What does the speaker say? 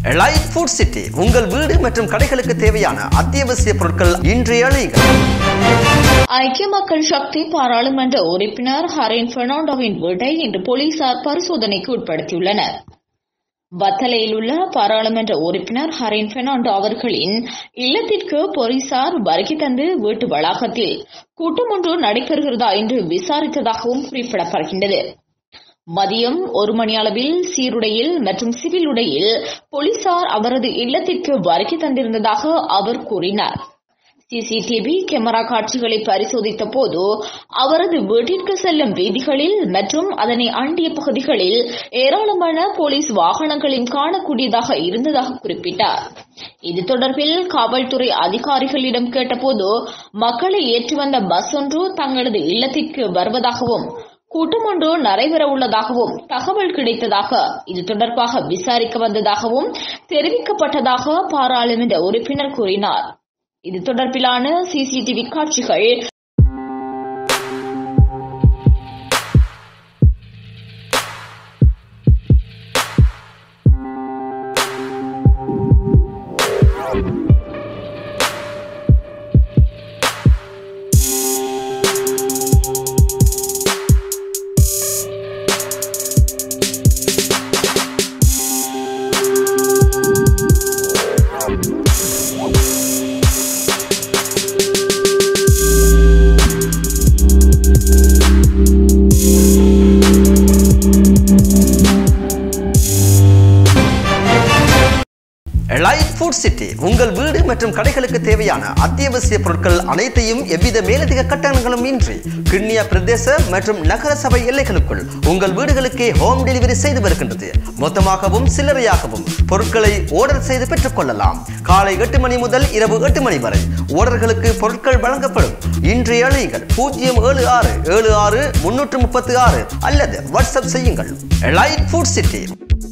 light food city உங்கள் வீடு மற்றும் கடைகளுக்கு தேவையான அத்தியாவசிய பொருட்கள் இன்றைய அழைகள் ஐக்கிய மக்கள் சக்தி பாராளுமன்ற உறுப்பினர் ஹரின் பெர்னாண்டோவின் வீட்டை இன்று போலீசார் பரிசோதனைக்கு உட்படுத்தியுள்ளனர் வத்தலையில் உள்ள பாராளுமன்ற உறுப்பினர் ஹரின் பெர்னாண்டோ அவர்களின் இல்லத்திற்கு போலீசார் வருகை தந்து வீட்டு வளாகத்தில் கூட்டம் ஒன்று நடைபெறுகிறதா என்று விசாரித்ததாகவும் குறிப்பிடப்படுகின்றது மதியம் ஒரு மணி அளவில் சீருடையில் மற்றும் சிவில் உடையில் போலீசார் அவரது இல்லத்திற்கு வருகை தந்திருந்ததாக அவர் கூறினார் சிசிடிவி கேமரா காட்சிகளை பரிசோதித்த போது அவரது வீட்டிற்கு செல்லும் வீதிகளில் மற்றும் அதனை அண்டிய பகுதிகளில் ஏராளமான போலீஸ் வாகனங்களையும் காணக்கூடியதாக இருந்ததாக குறிப்பிட்டார் இது தொடர்பில் காவல்துறை அதிகாரிகளிடம் கேட்டபோது மக்களை ஏற்றி வந்த பஸ் ஒன்று தங்களது இல்லத்திற்கு வருவதாகவும் கூட்டம் ஒன்று நடைபெற உள்ளதாகவும் தகவல் கிடைத்ததாக இது தொடர்பாக விசாரிக்க வந்ததாகவும் தெரிவிக்கப்பட்டதாக பாராளுமன்ற உறுப்பினர் கூறினார் இது தொடர்பிலான சிசிடிவி காட்சிகள் லைட் ஃபுட் சிட்டி உங்கள் வீடு மற்றும் கடைகளுக்கு தேவையான அத்தியாவசிய பொருட்கள் அனைத்தையும் எவ்வித மேலதிக கட்டணங்களும் இன்றி கிண்ணியா பிரதேச மற்றும் நகர சபை எல்லைகளுக்குள் உங்கள் வீடுகளுக்கே ஹோம் டெலிவரி செய்து வருகின்றது மொத்தமாகவும் சில்லறையாகவும் பொருட்களை ஆர்டர் செய்து பெற்றுக்கொள்ளலாம் காலை எட்டு மணி முதல் இரவு எட்டு மணி வரை ஓர்டர்களுக்கு பொருட்கள் வழங்கப்படும் இன்றைய அழையுங்கள் பூஜ்ஜியம் ஏழு ஆறு ஏழு ஆறு முன்னூற்று முப்பத்து ஆறு அல்லது வாட்ஸ்அப் செய்யுங்கள் லைட் ஃபுட் சிட்டி